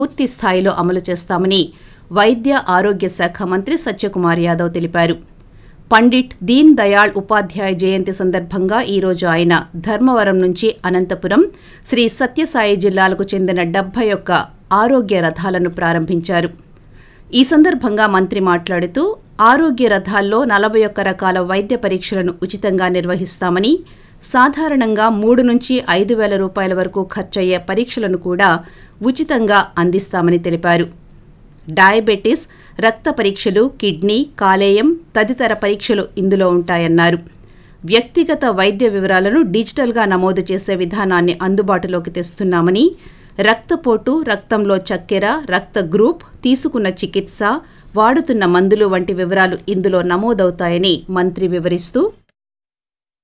పూర్తి స్థాయిలో అమలు చేస్తామని వైద్య ఆరోగ్య శాఖ మంత్రి సత్యకుమార్ యాదవ్ తెలిపారు పండిట్ దీన్ దయాళ్ ఉపాధ్యాయ జయంతి సందర్భంగా ఈరోజు ఆయన ధర్మవరం నుంచి అనంతపురం శ్రీ సత్యసాయి జిల్లాలకు చెందిన డెబ్బై ఒక్క ఆరోగ్య రథాలను ప్రారంభించారు ఈ సందర్భంగా మంత్రి మాట్లాడుతూ ఆరోగ్య రథాల్లో నలభై ఒక్క రకాల వైద్య పరీక్షలను ఉచితంగా నిర్వహిస్తామని సాధారణంగా మూడు నుంచి ఐదు వేల రూపాయల వరకు ఖర్చయ్యే పరీక్షలను కూడా ఉచితంగా అందిస్తామని తెలిపారు డయాబెటిస్ రక్త పరీక్షలు కిడ్నీ కాలేయం తదితర పరీక్షలు ఇందులో ఉంటాయన్నారు వ్యక్తిగత వైద్య వివరాలను డిజిటల్గా నమోదు చేసే విధానాన్ని అందుబాటులోకి తెస్తున్నామని రక్తపోటు రక్తంలో చక్కెర రక్త గ్రూప్ తీసుకున్న చికిత్స వాడుతున్న మందులు వంటి వివరాలు ఇందులో నమోదవుతాయని మంత్రి వివరిస్తూ